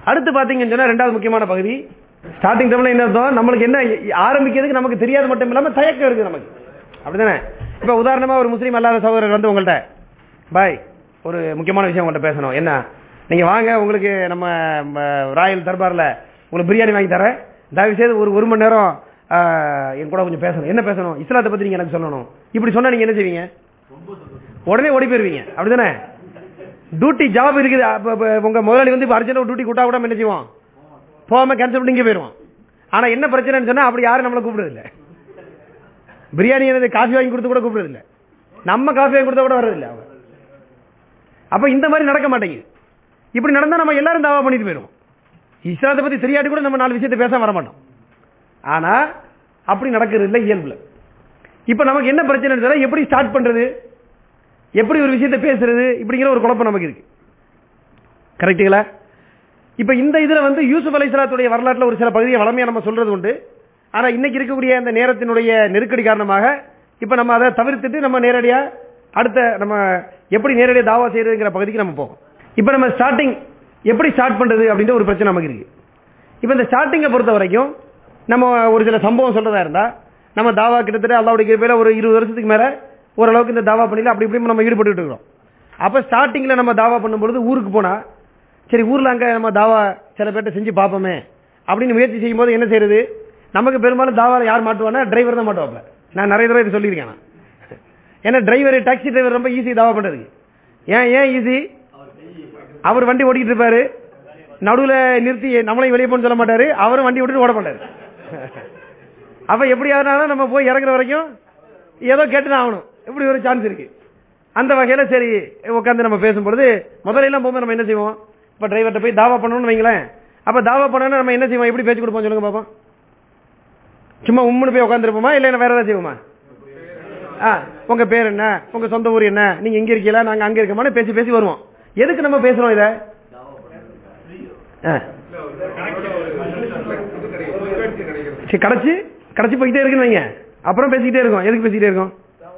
அடுத்து பாத்தீங்கன்னு சொன்னா ரெண்டாவது முக்கியமான பகுதி ஸ்டார்டிங் டைம்ல என்ன அர்த்தம் நம்மளுக்கு என்ன ஆரம்பிக்கிறதுக்கு நமக்கு தெரியாது மட்டும் இல்லாம தயக்கம் இருக்கு நமக்கு அப்படிதானே இப்ப உதாரணமா ஒரு முஸ்லீம் அல்லாத சகோதரர் வந்து உங்கள்ட்ட பாய் ஒரு முக்கியமான விஷயம் உங்கள்ட்ட பேசணும் என்ன நீங்க வாங்க உங்களுக்கு நம்ம ம, ராயல் தர்பார்ல உங்களுக்கு பிரியாணி வாங்கி தரேன் தயவு செய்து ஒரு ஒரு மணி நேரம் ஆ, என் கூட கொஞ்சம் பேசணும் என்ன பேசணும் இஸ்லாத்தை பத்தி நீங்க எனக்கு சொல்லணும் இப்படி சொன்னா நீங்க என்ன செய்வீங்க உடனே ஓடி போயிருவீங்க அப்படிதானே டியூட்டி ஜாப் இருக்குது அப்ப- அப்ப உங்க முதலாளி வந்து அர்ஜென்ட் டியூட்டி கூட்டா கூட என்ன செய்வோம் போகாம கேன்சல் பண்ணி இங்கே போயிருவோம் ஆனா என்ன பிரச்சனைன்னு சொன்னா அப்படி யாரும் நம்மளை கூப்பிடுறது இல்ல பிரியாணி என்னது காஃபி வாங்கி கொடுத்து கூட கூப்பிடுறது இல்ல நம்ம காஃபி வாங்கி கொடுத்தா கூட வர்றது இல்ல அவங்க அப்ப இந்த மாதிரி நடக்க மாட்டேங்குது இப்படி நடந்தா நம்ம எல்லாரும் தாவா பண்ணிட்டு போயிடுவோம் இஸ்லாத்தை பத்தி தெரியாட்டி கூட நம்ம நாலு விஷயத்தை பேச வர மாட்டோம் ஆனா அப்படி நடக்கிறது இல்லை இயல்புல இப்ப நமக்கு என்ன பிரச்சனை சொன்னா எப்படி ஸ்டார்ட் பண்றது எப்படி ஒரு விஷயத்தை பேசுறது இப்படிங்கிற ஒரு குழப்பம் நமக்கு இருக்கு கரெக்டுங்களா இப்ப இந்த இதுல வந்து யூசுப் அலைசலாத்துடைய வரலாற்றுல ஒரு சில பகுதியை வளமையா நம்ம சொல்றது உண்டு ஆனா இன்னைக்கு இருக்கக்கூடிய அந்த நேரத்தினுடைய நெருக்கடி காரணமாக இப்ப நம்ம அதை தவிர்த்துட்டு நம்ம நேரடியா அடுத்த நம்ம எப்படி நேரடியா தாவா செய்யறதுங்கிற பகுதிக்கு நம்ம போவோம் இப்ப நம்ம ஸ்டார்டிங் எப்படி ஸ்டார்ட் பண்றது அப்படின்ற ஒரு பிரச்சனை நமக்கு இருக்கு இப்ப இந்த ஸ்டார்டிங்கை பொறுத்த வரைக்கும் நம்ம ஒரு சில சம்பவம் சொல்றதா இருந்தா நம்ம தாவா கிட்டத்தட்ட அல்லாவுடைய கிருபையில ஒரு இருபது வருஷத்துக்கு மேல ஓரளவுக்கு இந்த தாவா பண்ணில அப்படி இப்படி நம்ம ஈடுபட்டு இருக்கிறோம் அப்ப ஸ்டார்டிங்ல நம்ம தாவா பண்ணும்பொழுது ஊருக்கு போனா சரி ஊர்ல அங்க நம்ம தாவா சில பேர்ட்ட செஞ்சு பார்ப்போமே அப்படின்னு முயற்சி செய்யும் போது என்ன செய்யறது நமக்கு பெரும்பாலும் தாவால யார் மாட்டுவானா டிரைவர் தான் மாட்டுவாப்ல நான் நிறைய தடவை இது சொல்லியிருக்கேன் நான். ஏன்னா டிரைவர் டாக்ஸி டிரைவர் ரொம்ப ஈஸி தாவா பண்றதுக்கு ஏன் ஏன் ஈஸி அவர் வண்டி ஓட்டிட்டு இருப்பாரு நடுவுல நிறுத்தி நம்மளையும் வெளியே போன்னு சொல்ல மாட்டாரு அவரும் வண்டி ஓட்டிட்டு ஓட மாட்டாரு அப்ப எப்படி ஆனாலும் நம்ம போய் இறங்குற வரைக்கும் ஏதோ கேட்டுதான் ஆகணும் இப்படி ஒரு சான்ஸ் இருக்கு அந்த வகையில சரி உட்காந்து நம்ம பேசும்பொழுது முதல்ல எல்லாம் போகும்போது நம்ம என்ன செய்வோம் இப்ப டிரைவர்கிட்ட போய் தாவா பண்ணணும்னு வைங்களேன் அப்ப தாவா பண்ணணும் நம்ம என்ன செய்வோம் எப்படி பேச்சு கொடுப்போம் சொல்லுங்க பாப்போம் சும்மா உம்முன்னு போய் உட்காந்துருப்போமா இல்ல வேற ஏதாவது செய்வோமா ஆ, உங்க பேர் என்ன உங்க சொந்த ஊர் என்ன நீங்க இங்க இருக்கீங்களா நாங்க அங்க இருக்கோமான்னு பேசி பேசி வருவோம் எதுக்கு நம்ம பேசுறோம் இத ஆ. சரி, கடைச்சு கடைச்சு போய்கிட்டே இருக்குன்னு வைங்க அப்புறம் பேசிக்கிட்டே இருக்கோம் எதுக்கு பேசிக்கிட்டே இருக்கோம்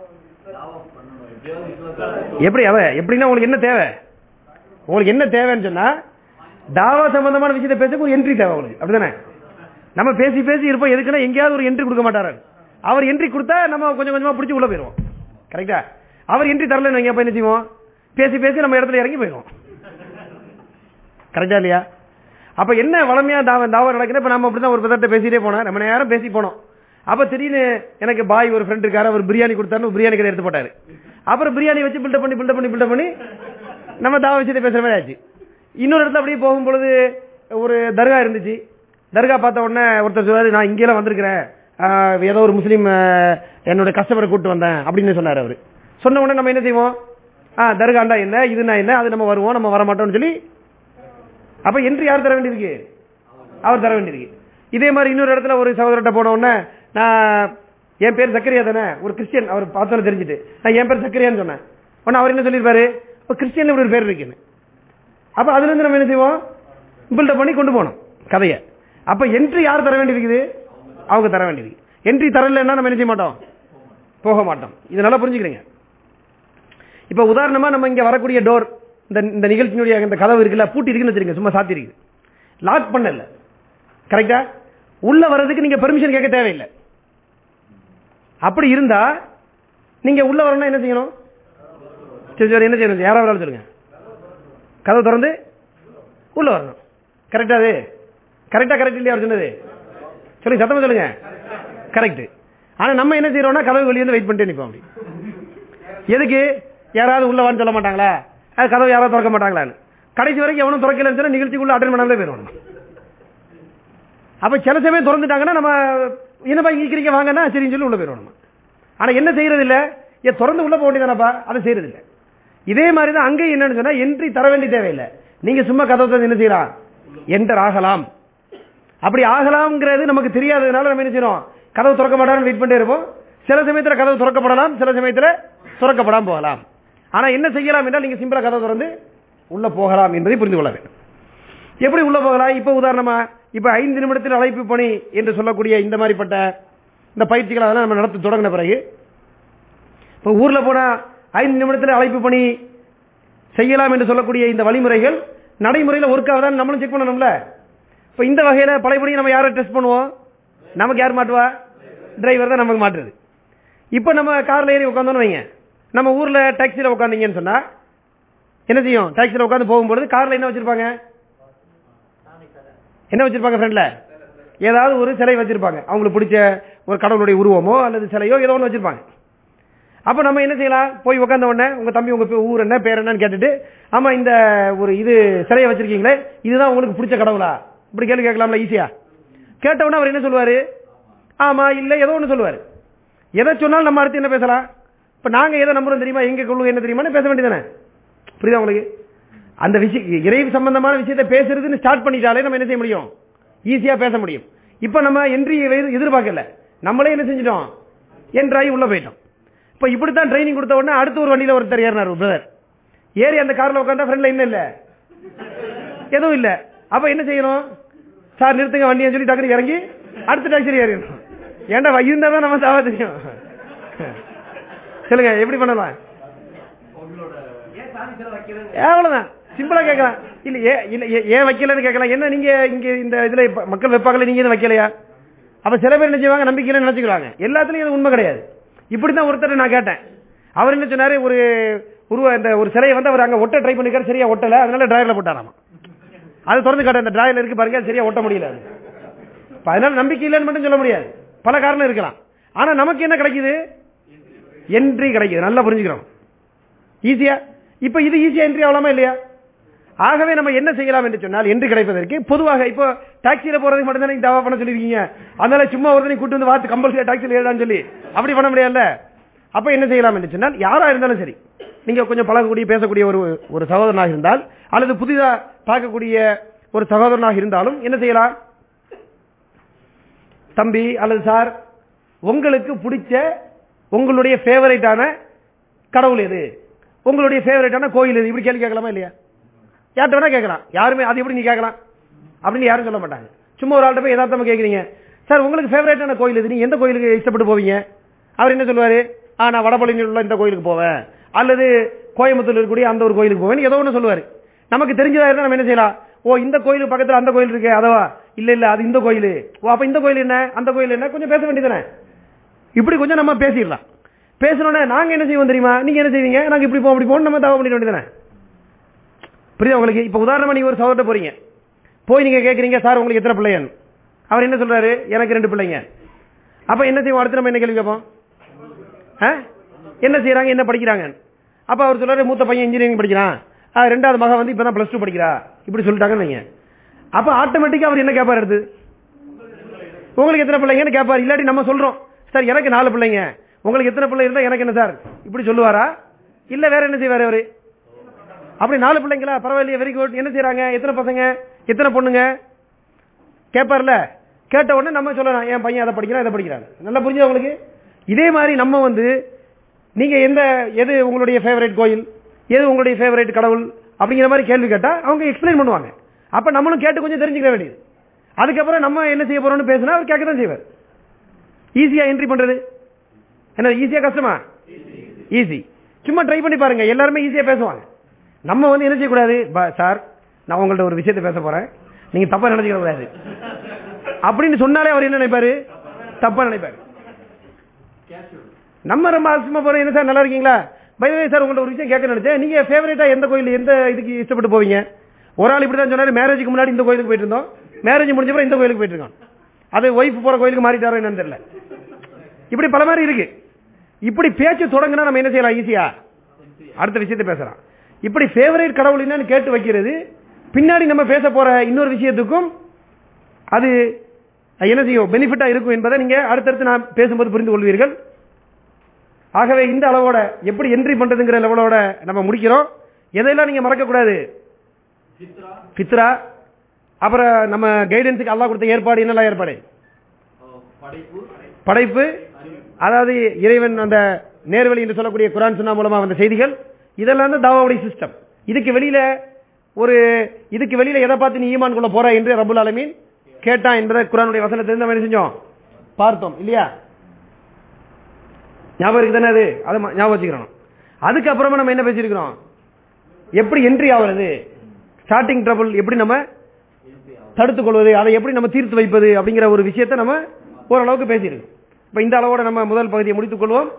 எப்படி அவ எப்படின்னா உங்களுக்கு என்ன தேவை உங்களுக்கு என்ன தேவைன்னு சொன்னா தாவா சம்பந்தமான விஷயத்தை பேச ஒரு என்ட்ரி தேவை உங்களுக்கு அப்படிதானே நம்ம பேசி பேசி இருப்போம் எதுக்குன்னா எங்கேயாவது ஒரு என்ட்ரி கொடுக்க மாட்டாரு அவர் என்ட்ரி கொடுத்தா நம்ம கொஞ்சம் கொஞ்சமா பிடிச்சி உள்ள போயிருவோம் கரெக்டா அவர் என்ட்ரி தரலன்னு வைங்க அப்ப என்ன செய்வோம் பேசி பேசி நம்ம இடத்துல இறங்கி போயிடுவோம் கரெக்டா இல்லையா அப்ப என்ன வளமையா தாவா தாவா நடக்குது இப்ப நம்ம அப்படிதான் ஒரு பதத்தை பேசிட்டே போனோம் ரொம்ப நேரம் பேசி போனோம் அப்ப திடீர்னு எனக்கு பாய் ஒரு ஃப்ரெண்ட் இருக்காரு அவர் பிரியாணி கொடுத்தாரு பிரியாணி கடை எடுத்து போட்டாரு அப்புறம் பிரியாணி வச்சு பில்டப் பண்ணி பில்டப் பண்ணி பில்டப் பண்ணி நம்ம தாவா விஷயத்தை பேசுற மாதிரி ஆச்சு இன்னொரு இடத்துல அப்படியே போகும்பொழுது ஒரு தர்கா இருந்துச்சு தர்கா பார்த்த உடனே ஒருத்தர் சொல்றாரு நான் இங்கெல்லாம் வந்திருக்கிறேன் ஆஹ் ஏதோ ஒரு முஸ்லீம் ஆஹ், என்னோட கஸ்டமரை கூட்டு வந்தேன் அப்படின்னு சொன்னாரு அவரு சொன்ன உடனே நம்ம என்ன செய்வோம் ஆ தர்காண்டா என்ன இதுனா என்ன அது நம்ம வருவோம் நம்ம வர மாட்டோம்னு சொல்லி அப்ப என்ட்ரி யார் தர வேண்டியிருக்கு அவர் தர வேண்டியிருக்கு இதே மாதிரி இன்னொரு இடத்துல ஒரு சகோதரர்கிட்ட போன உடனே நான் என் பேர் சக்கரியா தானே ஒரு கிறிஸ்டியன் அவர் பார்த்தோன்னு தெரிஞ்சுட்டு நான் என் பேர் சக்கரியான்னு சொன்னேன் உடனே அவர் என்ன சொல்லியிருப்பாரு இப்போ கிறிஸ்டியன் இப்படி ஒரு பேர் இருக்குன்னு அப்ப அதுல இருந்து நம்ம என்ன செய்வோம் பில்டப் பண்ணி கொண்டு போகணும் கதையை அப்ப என்ட்ரி யார் தர வேண்டியிருக்குது அவங்க தர வேண்டியிருக்கு என்ட்ரி தரலன்னா நம்ம என்ன செய்ய மாட்டோம் போக மாட்டோம் இது நல்லா புரிஞ்சுக்கிறீங்க இப்ப உதாரணமா நம்ம இங்க வரக்கூடிய டோர் இந்த இந்த நிகழ்ச்சியினுடைய இந்த கதவு இருக்குல்ல பூட்டி இருக்குன்னு வச்சிருங்க சும்மா சாத்தி இருக்கு லாக் பண்ணல கரெக்டா உள்ள வர்றதுக்கு நீங்க பெர்மிஷன் கேட்க தேவையில்லை அப்படி இருந்தா நீங்க உள்ள வரணும்னா என்ன செய்யணும் சரி சரி என்ன செய்யணும் யாராவது சொல்லுங்க கதவு திறந்து உள்ள வரணும் கரெக்டா அது கரெக்டா கரெக்ட் இல்லையா அவர் சொன்னது சொல்லுங்க சத்தமா சொல்லுங்க கரெக்ட் ஆனா நம்ம என்ன செய்யறோம்னா கதவு வெளியே வந்து வெயிட் பண்ணிட்டு நிப்போம் அப்படி எதுக்கு யாராவது உள்ள வான்னு சொல்ல மாட்டாங்களா அது கதவு யாராவது திறக்க மாட்டாங்களான்னு கடைசி வரைக்கும் எவனும் திறக்கலன்னு சொன்னா நிகழ்ச்சிக்குள்ள அட்டன் பண்ணாமலே போயிடும் அப்ப சில சமயம் திறந்துட்டாங்கன்னா நம்ம என்னப்பா இங்க இருக்கிறீங்க வாங்கன்னா சரின்னு சொல்லி உள்ள போயிடும் நம்ம ஆனா என்ன செய்யறது இல்ல ஏன் திறந்து உள்ள போக வேண்டியதானப்பா அதை செய்யறது இல்ல இதே மாதிரி தான் அங்கேயும் என்னன்னு சொன்னா என்ட்ரி தர வேண்டிய தேவையில்லை நீங்க சும்மா கதவை திறந்து என்ன செய்யலாம் என்டர் ஆகலாம் அப்படி ஆகலாம்ங்கிறது நமக்கு தெரியாததுனால நம்ம என்ன செய்யறோம் கதவு திறக்க மாட்டாலும் வெயிட் பண்ணிட்டே இருப்போம் சில சமயத்துல கதவு திறக்கப்படலாம் சில சமயத்துல திறக்கப்படாம போகலாம் ஆனா என்ன செய்யலாம் என்றால் நீங்க சிம்பிளா கதவு திறந்து உள்ள போகலாம் என்பதை புரிந்து கொள்ள வேண்டும் எப்படி உள்ள போகலாம் இப்ப உதாரணமா இப்ப ஐந்து நிமிடத்தில் அழைப்பு பணி என்று சொல்லக்கூடிய இந்த மாதிரிப்பட்ட இந்த பயிற்சிகளை அதெல்லாம் நம்ம நடத்த தொடங்கின பிறகு இப்ப ஊர்ல போனா ஐந்து நிமிடத்தில் அழைப்பு பணி செய்யலாம் என்று சொல்லக்கூடிய இந்த வழிமுறைகள் நடைமுறையில் ஒர்க் ஆகுதான்னு நம்மளும் செக் பண்ணணும்ல இப்போ இந்த வகையில பழையபடி நம்ம யாரை டெஸ்ட் பண்ணுவோம் நமக்கு யார் மாட்டுவா டிரைவர் தான் நமக்கு மாட்டுறது இப்போ நம்ம கார்ல ஏறி உட்காந்தோன்னு வைங்க நம்ம ஊர்ல டாக்ஸியில் உட்காந்தீங்கன்னு சொன்னா என்ன செய்யும் டாக்ஸியில் உட்காந்து போகும்பொழுது கார்ல என்ன வச்சிருப்பாங்க என்ன வச்சிருப்பாங்க ஃப்ரெண்ட்ல ஏதாவது ஒரு சிலை வச்சிருப்பாங்க அவங்களுக்கு பிடிச்ச ஒரு கடவுளுடைய உருவமோ அல்லது சிலையோ ஏதோ ஒன்று வச்சிருப்பாங்க அப்ப நம்ம என்ன செய்யலாம் போய் உட்காந்த உடனே உங்க தம்பி உங்க பே- ஊர் என்ன பேர் என்னன்னு கேட்டுட்டு ஆமா இந்த ஒரு இது சிலையை வச்சிருக்கீங்களே இதுதான் உங்களுக்கு பிடிச்ச கடவுளா இப்படி கேள்வி கேட்கலாம்ல ஈஸியா கேட்ட உடனே அவர் என்ன சொல்லுவாரு ஆமா இல்ல ஏதோ ஒன்று சொல்லுவாரு எதை சொன்னாலும் நம்ம அடுத்து என்ன பேசலாம் இப்ப நாங்க எதை நம்புறோம் தெரியுமா எங்க கொள்கை என்ன தெரியுமா பேச வேண்டியதானே புரியுதா உங்களுக்கு அந்த விஷயம் இறை சம்பந்தமான விஷயத்தை பேசுறதுன்னு ஸ்டார்ட் பண்ணிட்டாலே நம்ம என்ன செய்ய முடியும் ஈஸியா பேச முடியும் இப்ப நம்ம என்ட்ரி எதிர்பார்க்கல நம்மளே என்ன செஞ்சிட்டோம் என்ட்ராகி உள்ள போயிட்டோம் இப்ப இப்படித்தான் ட்ரைனிங் கொடுத்த உடனே அடுத்த ஒரு வண்டியில ஒருத்தர் ஏறினார் பிரதர் ஏறி அந்த கார்ல உட்காந்தா ஃப்ரெண்ட்ல என்ன இல்ல எதுவும் இல்ல அப்ப என்ன செய்யணும் சார் நிறுத்துங்க வண்டியை சொல்லி டக்குனு இறங்கி அடுத்த டாக்ஸி ஏறிடணும் ஏன்டா இருந்தா தான் நம்ம சாவா தெரியும் சொல்லுங்க எப்படி பண்ணலாம் அவ்வளவுதான் சிம்பிளா கேட்கலாம் இல்ல ஏ- இல்ல ஏ- ஏன் வைக்கலன்னு கேட்கலாம் என்ன நீங்க இங்க இந்த இதுல இப்ப மக்கள் வைப்பாங்களே நீங்க எதுவும் வைக்கலையா அப்ப சில பேர் என்ன செய்வாங்க நம்பிக்கையில நினைச்சுக்கிறாங்க எல்லாத்துலயும் இது உண்மை கிடையாது இப்படிதான் ஒருத்தர் நான் கேட்டேன் அவர் என்ன சொன்னாரு ஒரு உருவ இந்த ஒரு சிலையை வந்து அவர் அங்க ஒட்ட ட்ரை பண்ணிருக்காரு சரியா ஒட்டல அதனால டிராயர்ல போட்டாராமா அது திறந்து காட்ட அந்த டிராயர்ல இருக்கு பாருங்க அது சரியா ஒட்ட முடியல அது இப்ப அதனால நம்பிக்கை இல்லைன்னு மட்டும் சொல்ல முடியாது பல காரணம் இருக்கலாம் ஆனா நமக்கு என்ன கிடைக்குது என்ட்ரி கிடைக்குது நல்லா புரிஞ்சுக்கிறோம் ஈஸியா இப்ப இது ஈஸியா என்ட்ரி ஆகலாமா இல்லையா ஆகவே நம்ம என்ன செய்யலாம் என்று சொன்னால் என்று கிடைப்பதற்கு பொதுவாக இப்போ டாக்ஸியில போறதுக்கு மட்டும் தான் நீங்க தவா பண்ண சொல்லிருக்கீங்க அதனால சும்மா ஒரு கூட்டு வந்து வாத்து கம்பல்சரி டாக்ஸியில் ஏறான்னு சொல்லி அப்படி பண்ண முடியாதுல்ல அப்ப என்ன செய்யலாம் என்று சொன்னால் யாரா இருந்தாலும் சரி நீங்க கொஞ்சம் பழகக்கூடிய பேசக்கூடிய ஒரு ஒரு சகோதரனாக இருந்தால் அல்லது புதிதா பார்க்கக்கூடிய ஒரு சகோதரனாக இருந்தாலும் என்ன செய்யலாம் தம்பி அல்லது சார் உங்களுக்கு பிடிச்ச உங்களுடைய ஃபேவரட்டான கடவுள் எது உங்களுடைய ஃபேவரட்டான கோயில் எது இப்படி கேள்வி கேட்கலாமா இல்லையா யார்கிட்ட வேணா கேட்கலாம் யாருமே அது எப்படி நீ கேட்கலாம் அப்படின்னு யாரும் சொல்ல மாட்டாங்க சும்மா ஒரு ஆள்கிட்ட போய் யதார்த்தமா கேட்குறீங்க சார் உங்களுக்கு ஃபேவரட்டான கோயில் எது நீங்க எந்த கோயிலுக்கு இஷ்டப்பட்டு போவீங்க அவர் என்ன சொல்லுவாரு ஆ நான் வடபழனியில் உள்ள இந்த கோயிலுக்கு போவேன் அல்லது கோயம்புத்தூர் இருக்கக்கூடிய அந்த ஒரு கோயிலுக்கு போவேன் ஏதோ ஒன்று சொல்லுவாரு நமக்கு தெரிஞ்சதா இருந்தா நம்ம என்ன செய்யலாம் ஓ இந்த கோயிலுக்கு பக்கத்துல அந்த கோயில் இருக்கு அதவா இல்ல இல்ல அது இந்த கோயில் ஓ அப்ப இந்த கோயில் என்ன அந்த கோயில் என்ன கொஞ்சம் பேச வேண்டியதானே இப்படி கொஞ்சம் நம்ம பேசிடலாம் பேசணும்னா நாங்க என்ன செய்வோம் தெரியுமா நீங்க என்ன செய்வீங்க நாங்க இப்படி போவோம் இப்படி போவோம் நம்ம தவா பண்ணிட வேண்டியதானே புரியுதா உங்களுக்கு இப்ப உதாரணமா நீங்க ஒரு சகோதரட்ட போறீங்க போய் நீங்க கேக்குறீங்க சார் உங்களுக்கு எத்தனை பிள்ளைங்க அவர் என்ன சொல்றாரு எனக்கு ரெண்டு பிள்ளைங்க அப்ப என்ன செய்வோம் அடுத்து நம்ம என்ன கேள்வி கேட்போம் ஆ? என்ன செய்யறாங்க என்ன படிக்கிறாங்க அப்ப அவர் சொல்றாரு மூத்த பையன் இன்ஜினியரிங் படிக்கிறான் ஆ, ரெண்டாவது மகன் வந்து இப்பதான் பிளஸ் டூ படிக்கிறா இப்படி சொல்லிட்டாங்கன்னு வைங்க அப்ப ஆட்டோமேட்டிக்கா அவர் என்ன கேட்பாரு அடுத்து உங்களுக்கு எத்தனை பிள்ளைங்கன்னு கேட்பாரு இல்லாட்டி நம்ம சொல்றோம் சார் எனக்கு நாலு பிள்ளைங்க உங்களுக்கு எத்தனை பிள்ளை இருந்தா எனக்கு என்ன சார் இப்படி சொல்லுவாரா இல்ல வேற என்ன செய்வாரு அவரு அப்படி நாலு பிள்ளைங்களா பரவாயில்லையே வெரி குட் என்ன செய்றாங்க எத்தனை பசங்க எத்தனை பொண்ணுங்க கேட்பார்ல கேட்ட உடனே நம்ம சொல்லலாம் என் பையன் அதை படிக்கிறான் இதை படிக்கிறாங்க நல்லா புரிஞ்சது உங்களுக்கு இதே மாதிரி நம்ம வந்து நீங்க எந்த எது உங்களுடைய ஃபேவரட் கோயில் எது உங்களுடைய ஃபேவரட் கடவுள் அப்படிங்கிற மாதிரி கேள்வி கேட்டா அவங்க எக்ஸ்பிளைன் பண்ணுவாங்க அப்ப நம்மளும் கேட்டு கொஞ்சம் தெரிஞ்சுக்க வேண்டியது அதுக்கப்புறம் நம்ம என்ன செய்ய போறோம்னு பேசினா அவர் கேட்க தான் செய்வார் ஈஸியா என்ட்ரி பண்றது என்ன ஈஸியா கஷ்டமா ஈஸி சும்மா ட்ரை பண்ணி பாருங்க எல்லாருமே ஈஸியா பேசுவாங்க நம்ம வந்து என்ன செய்யக்கூடாது பா- சார் நான் உங்கள்ட்ட ஒரு விஷயத்தை பேச போறேன் நீங்க தப்பா நினைச்சுக்க கூடாது அப்படின்னு சொன்னாலே அவர் என்ன நினைப்பாரு தப்பா நினைப்பாரு நம்ம ரொம்ப அவசியமா போறோம் என்ன சார் நல்லா இருக்கீங்களா பைவே சார் உங்கள்ட்ட ஒரு விஷயம் கேட்க நினைச்சேன் நீங்க ஃபேவரட்டா எந்த கோயில் எந்த இதுக்கு இஷ்டப்பட்டு போவீங்க ஒரு ஆள் இப்படி தான் சொன்னாரு மேரேஜுக்கு முன்னாடி இந்த கோயிலுக்கு போயிட்டு இருந்தோம் மேரேஜ் முடிஞ்ச அப்புறம் இந்த கோயிலுக்கு போயிட்டு இருக்கோம் அது ஒய்ஃப் போற கோயிலுக்கு மாறிட்டாரோ என்னன்னு தெரியல இப்படி பல மாதிரி இருக்கு இப்படி பேச்சு தொடங்கினா நம்ம என்ன செய்யலாம் ஈஸியா அடுத்த விஷயத்தை பேசலாம் இப்படி ஃபேவரட் கடவுள் என்னன்னு கேட்டு வைக்கிறது பின்னாடி நம்ம பேச போற இன்னொரு விஷயத்துக்கும் அது என்ன செய்யும் பெனிஃபிட்டா இருக்கும் என்பதை நீங்க அடுத்தடுத்து நான் பேசும்போது புரிந்து கொள்வீர்கள் ஆகவே இந்த அளவோட எப்படி என்ட்ரி பண்றதுங்கிற லெவலோட நம்ம முடிக்கிறோம் எதையெல்லாம் நீங்க மறக்க கூடாது ஃபித்ரா அப்புறம் நம்ம கைடன்ஸுக்கு அல்லாஹ் கொடுத்த ஏற்பாடு என்னெல்லாம் ஏற்பாடு படைப்பு அதாவது இறைவன் அந்த நேர்வழி என்று சொல்லக்கூடிய குரான் சுன்னா மூலமா வந்த செய்திகள் இதெல்லாம் தான் தாவாவுடைய சிஸ்டம் இதுக்கு வெளியில ஒரு இதுக்கு வெளியில எதை பார்த்து நீ ஈமான் கொள்ள போற என்று ரபுல் ஆலமீன் கேட்டான் என்பதை குரானுடைய வசனத்திலிருந்து நம்ம என்ன செஞ்சோம் பார்த்தோம் இல்லையா ஞாபகம் இருக்கு தானே அது அதை ம- ஞாபகம் வச்சுக்கிறோம் அதுக்கப்புறமா நம்ம என்ன பேசியிருக்கிறோம் எப்படி என்ட்ரி ஆகுறது ஸ்டார்டிங் ட்ரபிள் எப்படி நம்ம தடுத்துக் கொள்வது அதை எப்படி நம்ம தீர்த்து வைப்பது அப்படிங்கிற ஒரு விஷயத்தை நம்ம ஓரளவுக்கு பேசியிருக்கோம் இப்ப இந்த அளவோட நம்ம முதல் பகுதியை முடித்துக் கொள்வோம்